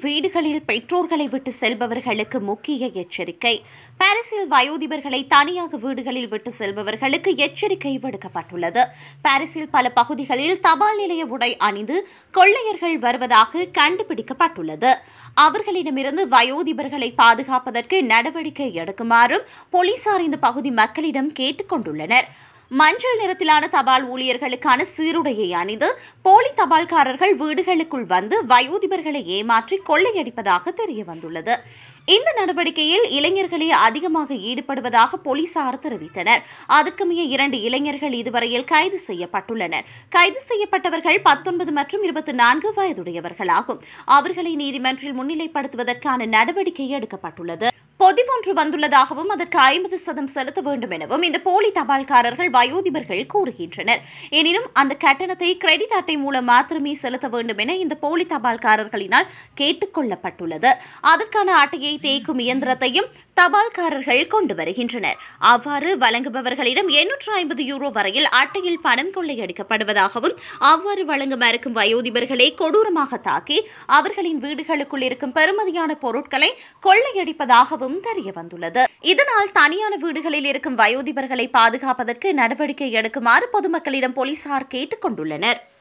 வீடுகளில் பெற்றோர்களை விட்டு செல்பவர்களுக்கு முக்கிய எச்சரிக்கை பாரிஸில் வயோதிபர்களை தனியாக வீடுகளில் விட்டு செல்பவர்களுக்கு எச்சரிக்கை விடுக்கப்பட்டுள்ளது பாரிஸில் பல பகுதிகளில் தபால் நிலைய உடை அணிந்து கொள்ளையர்கள் வருவதாக கண்டுபிடிக்கப்பட்டுள்ளது அவர்களிடமிருந்து வயோதிபர்களை பாதுகாப்பதற்கு நடவடிக்கை எடுக்குமாறும் போலீசார் இந்த பகுதி மக்களிடம் கேட்டுக் கொண்டுள்ளனர் மஞ்சள் நிறத்திலான தபால் ஊழியர்களுக்கான சீருடையை அணிந்து போலி தபால்காரர்கள் வீடுகளுக்குள் வந்து வயோதிபர்களை ஏமாற்றி கொள்ளையடிப்பதாக தெரிய வந்துள்ளது இந்த நடவடிக்கையில் இளைஞர்களே அதிகமாக ஈடுபடுவதாக போலீசார் தெரிவித்தனர் அதற்குமைய இரண்டு இளைஞர்கள் இதுவரையில் கைது செய்யப்பட்டுள்ளனர் கைது செய்யப்பட்டவர்கள் பத்தொன்பது மற்றும் இருபத்தி நான்கு வயதுடையவர்களாகும் அவர்களை நீதிமன்றில் முன்னிலைப்படுத்துவதற்கான நடவடிக்கை எடுக்கப்பட்டுள்ளது பொதிவொன்று வந்துள்ளதாகவும் அதற்கு ஐம்பது சதம் செலுத்த வேண்டும் எனவும் இந்த போலி தபால்காரர்கள் வயோதிபர்கள் கூறுகின்றனர் எனினும் அந்த கட்டணத்தை கிரெடிட் அட்டை மூலம் மாத்திரமே செலுத்த வேண்டும் என இந்த போலி தபால்காரர்களினால் கேட்டுக் கொள்ளப்பட்டுள்ளது அதற்கான அட்டையை தேய்க்கும் இயந்திரத்தையும் தபால்காரர்கள் கொண்டு வருகின்றனர் அவ்வாறு வழங்குபவர்களிடம் எண்ணூற்று ஐம்பது யூரோ வரையில் அட்டையில் பணம் கொள்ளையடிக்கப்படுவதாகவும் அவ்வாறு வழங்க மறுக்கும் வயோதிபர்களை கொடூரமாக தாக்கி அவர்களின் வீடுகளுக்குள் இருக்கும் பெறுமதியான பொருட்களை கொள்ளையடிப்பதாகவும் தெரிய வந்துள்ளது இதனால் தனியான வீடுகளில் இருக்கும் வயோதிபர்களை பாதுகாப்பதற்கு நடவடிக்கை எடுக்குமாறு பொதுமக்களிடம் போலீசார் கேட்டுக் கொண்டுள்ளனர்